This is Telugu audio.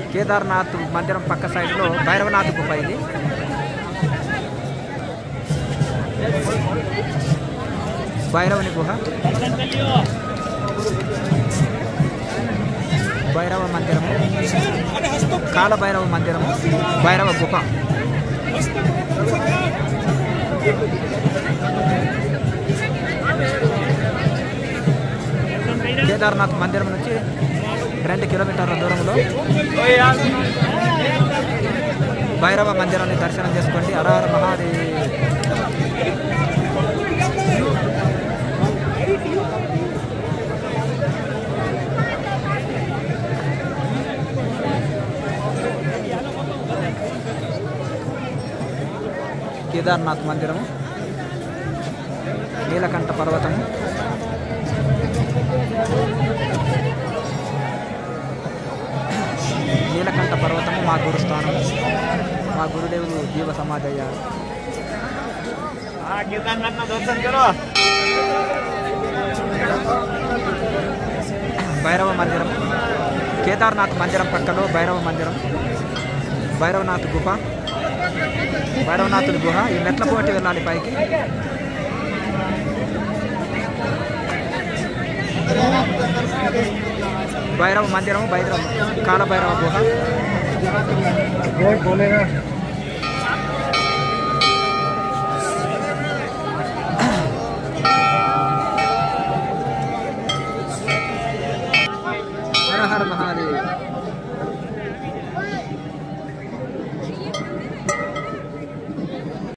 కేదార్నాథ్ మందిరం పక్క సైడ్లో భైరవనాథ్ గుహ ఇది భైరవుని గుహ భైరవ మందిరము కాలభైరవ మందిరము భైరవ గుహ కేదార్నాథ్ మందిరం నుంచి రెండు కిలోమీటర్ల దూరంలో భైరవ మందిరాన్ని దర్శనం చేసుకోండి అరహర మహాదేవ్ కేదార్నాథ్ మందిరము నీలకంఠ పర్వతము నీలకంఠ పర్వతము మా గురుస్థానము మా గురుదేవులు జీవ సమాధి అయ్యారు હા કેદારનાથના દર્શન કરો భైరవ మందిరం కేదార్నాథ్ మందిరం పక్కలో భైరవ మందిరం భైరవనాథ్ గుహ భైరవనాథుడి గుహ ఈ మెట్ల పోటీ వెళ్ళాలి పైకి భైరవ మందిరం భైరవ కాలభైరవ గుహ બોલ બોલેગા